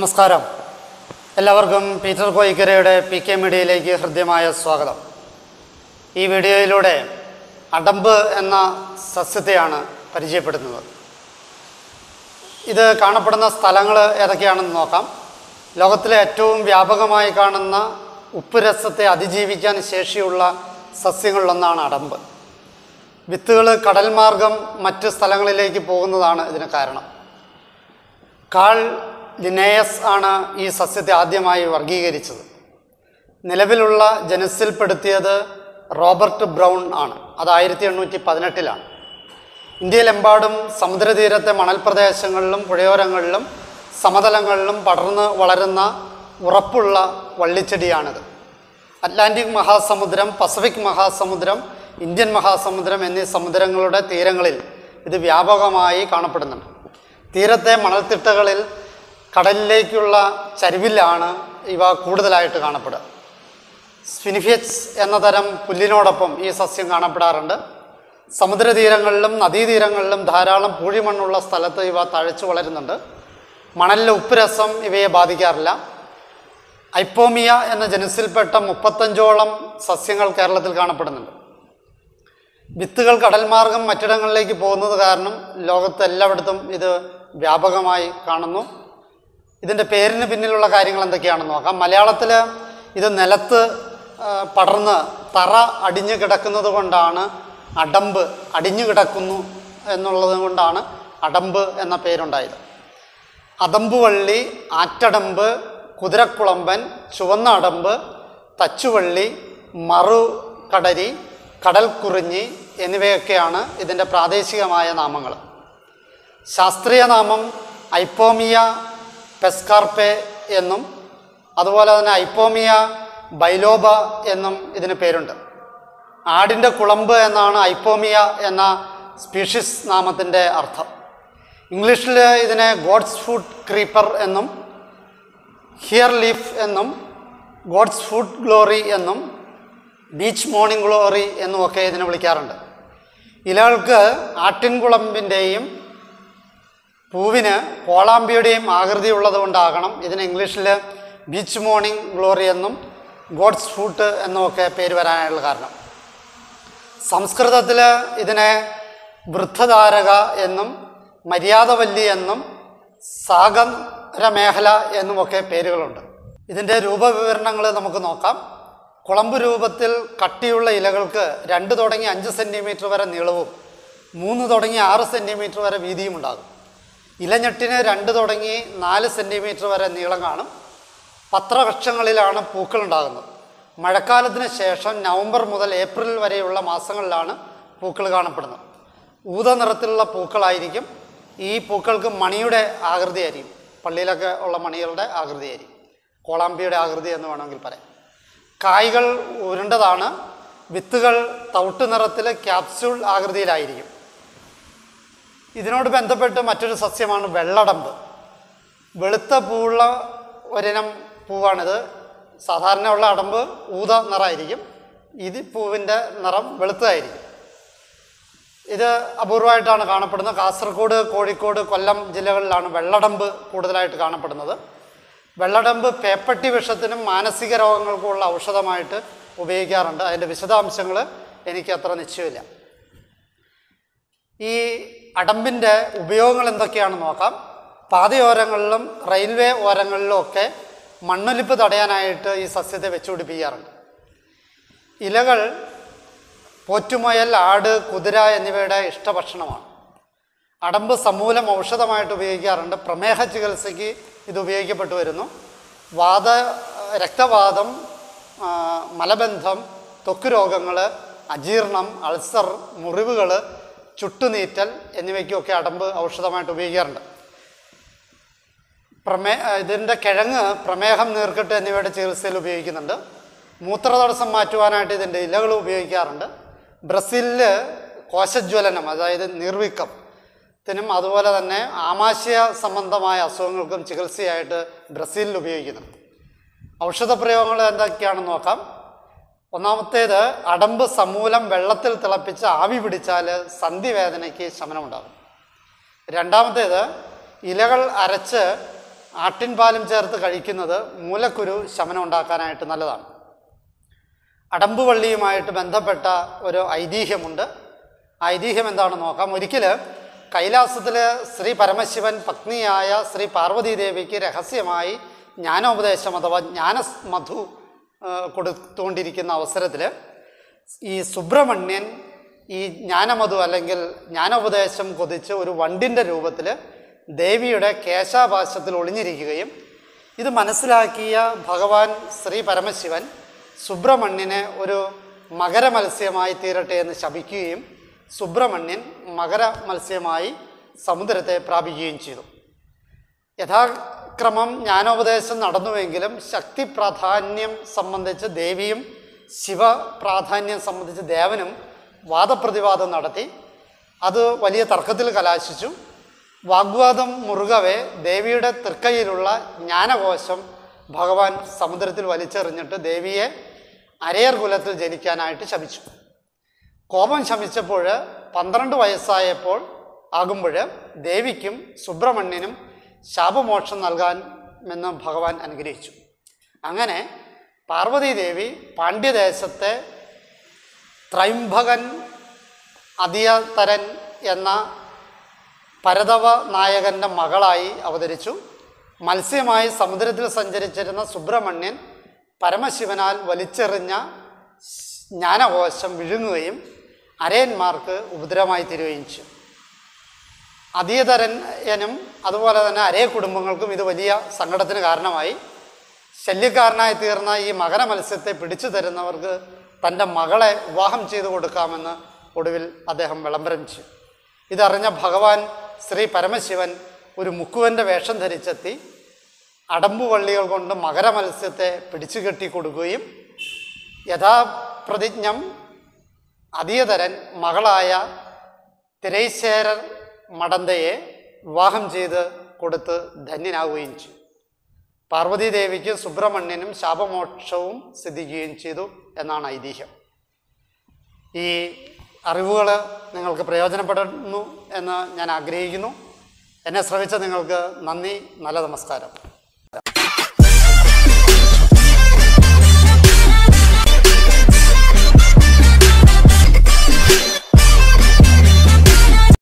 നമസ്കാരം എല്ലാവർക്കും Peter കോയിക്കരയുടെ P K മീഡിയയിലേക്ക് ഹൃദ്യമായ സ്വാഗതം ഈ വീഡിയോയിലൂടെ അടമ്പ് എന്ന സസ്യത്തെയാണ് പരിചയപ്പെടുത്തുന്നത് ഇത് കാണപ്പെടുന്ന സ്ഥലങ്ങൾ ഏതൊക്കെയാണെന്ന് നോക്കാം ലോകത്തിലെ ഏറ്റവും വ്യാപകമായി കാണുന്ന ഉപ്പ് രസത്തെ അതിജീവിക്കാൻ ശേഷിയുള്ള സസ്യങ്ങളിലൊന്നാണ് അടമ്പ് വിത്തുകൾ കടൽ മാർഗം മറ്റ് സ്ഥലങ്ങളിലേക്ക് പോകുന്നതാണ് ഇതിന് കാരണം കാൾ ലിനേയസ് ആണ് ഈ സസ്യത്തെ ആദ്യമായി വർഗീകരിച്ചത് നിലവിലുള്ള ജനസിൽപ്പെടുത്തിയത് റോബർട്ട് ബ്രൗൺ ആണ് അത് ആയിരത്തി എണ്ണൂറ്റി പതിനെട്ടിലാണ് ഇന്ത്യയിലെമ്പാടും സമുദ്രതീരത്തെ മണൽപ്രദേശങ്ങളിലും പുഴയോരങ്ങളിലും സമതലങ്ങളിലും പടർന്ന് വളരുന്ന ഉറപ്പുള്ള വള്ളിച്ചെടിയാണിത് അറ്റ്ലാന്റിക് മഹാസമുദ്രം പസഫിക് മഹാസമുദ്രം ഇന്ത്യൻ മഹാസമുദ്രം എന്നീ സമുദ്രങ്ങളുടെ തീരങ്ങളിൽ ഇത് വ്യാപകമായി കാണപ്പെടുന്നുണ്ട് തീരത്തെ മണൽത്തിട്ടകളിൽ കടലിലേക്കുള്ള ചരിവിലാണ് ഇവ കൂടുതലായിട്ട് കാണപ്പെടുക സ്ഫിനിഫിയറ്റ്സ് എന്ന തരം പുല്ലിനോടൊപ്പം ഈ സസ്യം കാണപ്പെടാറുണ്ട് സമുദ്രതീരങ്ങളിലും നദീതീരങ്ങളിലും ധാരാളം പൂഴിമണ്ണുള്ള സ്ഥലത്ത് ഇവ തഴച്ചു വളരുന്നുണ്ട് മണലിലെ ഉപ്പ് രസം ഇവയെ ബാധിക്കാറില്ല ഐപ്പോമിയ എന്ന ജനുസിൽപ്പെട്ട മുപ്പത്തഞ്ചോളം സസ്യങ്ങൾ കേരളത്തിൽ കാണപ്പെടുന്നുണ്ട് വിത്തുകൾ കടൽ മാർഗം മറ്റിടങ്ങളിലേക്ക് പോകുന്നത് കാരണം ലോകത്ത് എല്ലായിടത്തും ഇത് വ്യാപകമായി കാണുന്നു ഇതിൻ്റെ പേരിന് പിന്നിലുള്ള കാര്യങ്ങൾ എന്തൊക്കെയാണെന്ന് നോക്കാം മലയാളത്തിൽ ഇത് നിലത്ത് ആ, പടർന്ന് തറ അടിഞ്ഞു കിടക്കുന്നത് കൊണ്ടാണ് അടമ്പ് അടിഞ്ഞു കിടക്കുന്നു എന്നുള്ളത് കൊണ്ടാണ് അടമ്പ് എന്ന പേരുണ്ടായത് അതമ്പുവള്ളി ആറ്റടമ്പ് കുതിരക്കുളമ്പൻ ചുവന്ന അടമ്പ് തച്ചുവള്ളി മറുകടരി കടൽക്കുറിഞ്ഞി എന്നിവയൊക്കെയാണ് ഇതിൻ്റെ പ്രാദേശികമായ നാമങ്ങൾ ശാസ്ത്രീയ നാമം ഐപ്പോമിയ പെസ്കാർപ്പെ എന്നും അതുപോലെ തന്നെ ഐപ്പോമിയ ബൈലോബ എന്നും ഇതിന് പേരുണ്ട് ആടിൻ്റെ കുളമ്പ് എന്നാണ് ഐപ്പോമിയ എന്ന സ്പീഷീസ് നാമത്തിൻ്റെ അർത്ഥം ഇംഗ്ലീഷിൽ ഇതിനെ ഗോഡ്സ് ഫുഡ് ക്രീപ്പർ എന്നും ഹിയർ ലീഫ് എന്നും ഗോഡ്സ് ഫുഡ് ഗ്ലോറി എന്നും ബീച്ച് മോർണിംഗ് ഗ്ലോറി എന്നുമൊക്കെ ഇതിനെ വിളിക്കാറുണ്ട് ഇലകൾക്ക് ആട്ടിൻകുളമ്പിൻ്റെയും പൂവിന് കോളാമ്പിയുടെയും ആകൃതി ഉള്ളതുകൊണ്ടാകണം ഇതിന് ഇംഗ്ലീഷിൽ ബീച്ച് മോർണിംഗ് ഗ്ലോറി എന്നും ഗോഡ്സ് ഫുഡ് എന്നുമൊക്കെ പേര് വരാനുള്ള കാരണം സംസ്കൃതത്തിൽ ഇതിനെ വൃദ്ധധാരക എന്നും മര്യാദവല്ലി എന്നും സാഗരമേഖല എന്നുമൊക്കെ പേരുകളുണ്ട് ഇതിൻ്റെ രൂപവിവരണങ്ങൾ നമുക്ക് നോക്കാം കുളമ്പ് രൂപത്തിൽ കട്ടിയുള്ള ഇലകൾക്ക് രണ്ട് തുടങ്ങി അഞ്ച് സെൻറ്റിമീറ്റർ വരെ നീളവും മൂന്ന് തുടങ്ങി ആറ് സെൻറ്റിമീറ്റർ വരെ വീതിയും ഉണ്ടാകും ഇലഞ്ഞെട്ടിന് രണ്ട് തുടങ്ങി നാല് സെൻറ്റിമീറ്റർ വരെ നീളം കാണും പത്രകക്ഷങ്ങളിലാണ് പൂക്കൾ ഉണ്ടാകുന്നത് മഴക്കാലത്തിന് ശേഷം നവംബർ മുതൽ ഏപ്രിൽ വരെയുള്ള മാസങ്ങളിലാണ് പൂക്കൾ കാണപ്പെടുന്നത് ഊത നിറത്തിലുള്ള പൂക്കളായിരിക്കും ഈ പൂക്കൾക്ക് മണിയുടെ ആകൃതിയായിരിക്കും പള്ളിയിലൊക്കെ ഉള്ള മണികളുടെ ആകൃതിയായിരിക്കും കോളാമ്പിയുടെ ആകൃതി എന്ന് വേണമെങ്കിൽ പറയാം കായ്കൾ ഉരുണ്ടതാണ് വിത്തുകൾ തവിട്ട് നിറത്തിൽ ക്യാപ്സ്യൂൾ ആകൃതിയിലായിരിക്കും ഇതിനോട് ബന്ധപ്പെട്ട് മറ്റൊരു സസ്യമാണ് വെള്ളടമ്പ് വെളുത്ത പൂവുള്ള ഒരിനം പൂവാണിത് സാധാരണ ഉള്ള അടമ്പ് ഊത നിറമായിരിക്കും ഇത് പൂവിൻ്റെ നിറം വെളുത്തതായിരിക്കും ഇത് അപൂർവമായിട്ടാണ് കാണപ്പെടുന്നത് കാസർഗോഡ് കോഴിക്കോട് കൊല്ലം ജില്ലകളിലാണ് വെള്ളടമ്പ് കൂടുതലായിട്ട് കാണപ്പെടുന്നത് വെള്ളടമ്പ് പേപ്പട്ടി വിഷത്തിനും മാനസിക രോഗങ്ങൾക്കുമുള്ള ഔഷധമായിട്ട് ഉപയോഗിക്കാറുണ്ട് അതിൻ്റെ വിശദാംശങ്ങൾ എനിക്ക് അത്ര നിശ്ചയമില്ല ഈ അടമ്പിൻ്റെ ഉപയോഗങ്ങൾ എന്തൊക്കെയാണെന്ന് നോക്കാം പാതയോരങ്ങളിലും റെയിൽവേ ഓരങ്ങളിലും ഒക്കെ മണ്ണൊലിപ്പ് തടയാനായിട്ട് ഈ സസ്യത്തെ വെച്ചുപിടിപ്പിക്കാറുണ്ട് ഇലകൾ പോറ്റുമുയൽ ആട് കുതിര എന്നിവയുടെ ഇഷ്ടഭക്ഷണമാണ് അടമ്പ് സമൂലം ഔഷധമായിട്ട് ഉപയോഗിക്കാറുണ്ട് പ്രമേഹ ചികിത്സയ്ക്ക് ഇത് ഉപയോഗിക്കപ്പെട്ടു വരുന്നു വാത രക്തവാതം ആ, മലബന്ധം ത്വക്ക് രോഗങ്ങൾ അജീർണം അൾസർ മുറിവുകൾ ചുട്ടുനീറ്റൽ എന്നിവയ്ക്കൊക്കെ അടമ്പ് ഔഷധമായിട്ട് ഉപയോഗിക്കാറുണ്ട് പ്രമേ ഇതിൻ്റെ കിഴങ്ങ് പ്രമേഹം നീർക്കെട്ട് എന്നിവയുടെ ചികിത്സയിൽ ഉപയോഗിക്കുന്നുണ്ട് മൂത്രതടസ്സം മാറ്റുവാനായിട്ട് ഇതിൻ്റെ ഇലകൾ ഉപയോഗിക്കാറുണ്ട് ബ്രസീലിൽ കോശജ്വലനം അതായത് നീർവീക്കം ത്തിനും അതുപോലെ തന്നെ ആമാശയ സംബന്ധമായ അസുഖങ്ങൾക്കും ചികിത്സയായിട്ട് ബ്രസീലിൽ ഉപയോഗിക്കുന്നുണ്ട് ഔഷധ പ്രയോഗങ്ങൾ എന്തൊക്കെയാണെന്ന് നോക്കാം ഒന്നാമത്തേത് അടമ്പ് സമൂലം വെള്ളത്തിൽ തിളപ്പിച്ച് ആവി പിടിച്ചാൽ സന്ധിവേദനയ്ക്ക് ശമനമുണ്ടാകും രണ്ടാമത്തേത് ഇലകൾ അരച്ച് ആട്ടിൻപാലും ചേർത്ത് കഴിക്കുന്നത് മൂലക്കുരു ശമനം ഉണ്ടാക്കാനായിട്ട് നല്ലതാണ് അടമ്പുവള്ളിയുമായിട്ട് ബന്ധപ്പെട്ട ഒരു ഐതിഹ്യമുണ്ട് ആ ഐതിഹ്യം എന്താണെന്ന് നോക്കാം ഒരിക്കൽ കൈലാസത്തിൽ ശ്രീ പരമശിവൻ പത്നിയായ ശ്രീ പാർവതീ ദേവിക്ക് രഹസ്യമായി ജ്ഞാനോപദേശം അഥവാ ജ്ഞാനമധു കൊടുത്തുകൊണ്ടിരിക്കുന്ന അവസരത്തിൽ ഈ സുബ്രഹ്മണ്യൻ ഈ ജ്ഞാനമധു അല്ലെങ്കിൽ ജ്ഞാനോപദേശം കൊതിച്ച് ഒരു വണ്ടിൻ്റെ രൂപത്തിൽ ദേവിയുടെ കേശാപാശത്തിൽ ഒളിഞ്ഞിരിക്കുകയും ഇത് മനസ്സിലാക്കിയ ഭഗവാൻ ശ്രീ പരമശിവൻ സുബ്രഹ്മണ്യനെ ഒരു മകരമത്സ്യമായി തീരട്ടെ എന്ന് ശപിക്കുകയും സുബ്രഹ്മണ്യൻ മകര മത്സ്യമായി സമുദ്രത്തെ പ്രാപിക്കുകയും ചെയ്തു യഥാക്രമം ജ്ഞാനോപദേശം നടന്നുവെങ്കിലും ശക്തി പ്രാധാന്യം സംബന്ധിച്ച് ദേവിയും ശിവ പ്രാധാന്യം സംബന്ധിച്ച് ദേവനും വാദപ്രതിവാദം നടത്തി അത് വലിയ തർക്കത്തിൽ കലാശിച്ചു വാഗ്വാദം മുറുകവെ ദേവിയുടെ തൃക്കൈയിലുള്ള ജ്ഞാനകോശം ഭഗവാൻ സമുദ്രത്തിൽ വലിച്ചെറിഞ്ഞിട്ട് ദേവിയെ അരയർ കുലത്തിൽ ജനിക്കാനായിട്ട് ശപിച്ചു കോപം ശമിച്ചപ്പോൾ പന്ത്രണ്ട് വയസ്സായപ്പോൾ ആകുമ്പോൾ ദേവിക്കും സുബ്രഹ്മണ്യനും ശാപമോക്ഷം നൽകാൻ എന്ന് ഭഗവാൻ അനുഗ്രഹിച്ചു അങ്ങനെ പാർവതീദേവി പാണ്ഡ്യദേശത്തെ ത്രൈംഭകൻ അതിയതരൻ എന്ന പരതവ നായകൻ്റെ മകളായി അവതരിച്ചു മത്സ്യമായി സമുദ്രത്തിൽ സഞ്ചരിച്ചിരുന്ന സുബ്രഹ്മണ്യൻ പരമശിവനാൽ വലിച്ചെറിഞ്ഞ ജ്ഞാനകോശം വിഴുങ്ങുകയും അരയന്മാർക്ക് ഉപദ്രവമായി തീരുകയും ചെയ്തു അതീതരനും അതുപോലെ തന്നെ അരേ കുടുംബങ്ങൾക്കും ഇത് വലിയ സങ്കടത്തിന് കാരണമായി ശല്യക്കാരനായി തീർന്ന ഈ മകര മത്സ്യത്തെ പിടിച്ചു തരുന്നവർക്ക് തൻ്റെ മകളെ വിവാഹം ചെയ്തു കൊടുക്കാമെന്ന് ഒടുവിൽ അദ്ദേഹം വിളംബരം ചെയ്തു ഇതറിഞ്ഞ ഭഗവാൻ ശ്രീ പരമശിവൻ ഒരു മുക്കുവൻ്റെ വേഷം ധരിച്ചെത്തി അടമ്പുവള്ളികൾ കൊണ്ട് മകര മത്സ്യത്തെ പിടിച്ചു കെട്ടി കൊടുക്കുകയും യഥാപ്രതിജ്ഞം അതീതരൻ മകളായ തിരൈശേരർ മടന്തയെ വിവാഹം ചെയ്ത് കൊടുത്ത് ധന്യനാവുകയും ചെയ്തു പാർവതീദേവിക്ക് സുബ്രഹ്മണ്യനും ശാപമോക്ഷവും സിദ്ധിക്കുകയും ചെയ്തു എന്നാണ് ഐതിഹ്യം ഈ അറിവുകൾ നിങ്ങൾക്ക് പ്രയോജനപ്പെടുന്നു എന്ന് ഞാൻ ആഗ്രഹിക്കുന്നു എന്നെ ശ്രമിച്ച നിങ്ങൾക്ക് നന്ദി നല്ല നമസ്കാരം